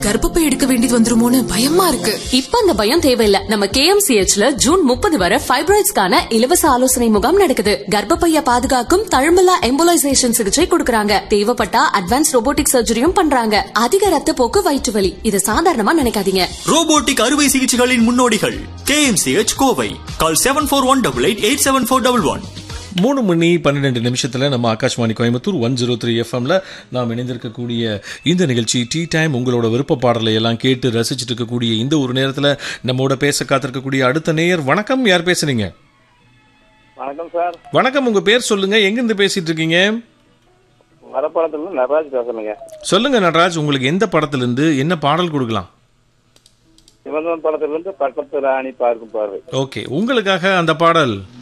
கர்ப்பப்பை எடுக்க வேண்டியது வந்துருமோன்னு பயமா இருக்கு இப்ப அந்த பயம் தேவையில்ல நம்ம கேஎம்சிஹெச்ல ஜூன் முப்பது வரை ஃபைப்ராய்ட்ஸ்க்கான இலவச ஆலோசனை முகாம் நடக்குது கர்ப்பப்பைய பாதுகாக்கும் தழும்பலா எம்போலைசேஷன் சிகிச்சை கொடுக்கறாங்க தேவைப்பட்டா அட்வான்ஸ் ரோபோட்டிக் சர்ஜரியும் பண்றாங்க அதிக ரத்த போக்கு வயிற்று வலி இது சாதாரணமா நினைக்காதீங்க ரோபோட்டிக் அறுவை சிகிச்சைகளின் முன்னோடிகள் KMCH Kovai call seven four one double eight eight seven four double one மூணு மணி பன்னிரெண்டு நிமிஷத்தில் நம்ம Akashvani Coimbatore one zero three எஃப்எம்ல நாம் இணைந்திருக்கக்கூடிய இந்த நிகழ்ச்சி டீ டைம் உங்களோட விருப்ப பாடலை எல்லாம் கேட்டு ரசிச்சுட்டு இருக்கக்கூடிய இந்த ஒரு நேரத்தில் நம்மோட பேச காத்திருக்கக்கூடிய அடுத்த நேயர் வணக்கம் யார் பேசுறீங்க வணக்கம் சார் வணக்கம் உங்க பேர் சொல்லுங்க எங்கிருந்து பேசிட்டு இருக்கீங்க மரப்பாளத்துல இருந்து நடராஜ் பேசுறேங்க சொல்லுங்க நடராஜ் உங்களுக்கு எந்த படத்துல இருந்து என்ன பாடல் கொடுக்கலாம் சிவந்தன் படத்துல இருந்து பக்கத்து ராணி பார்க்கும் பார்வை ஓகே உங்களுக்காக அந்த பாடல்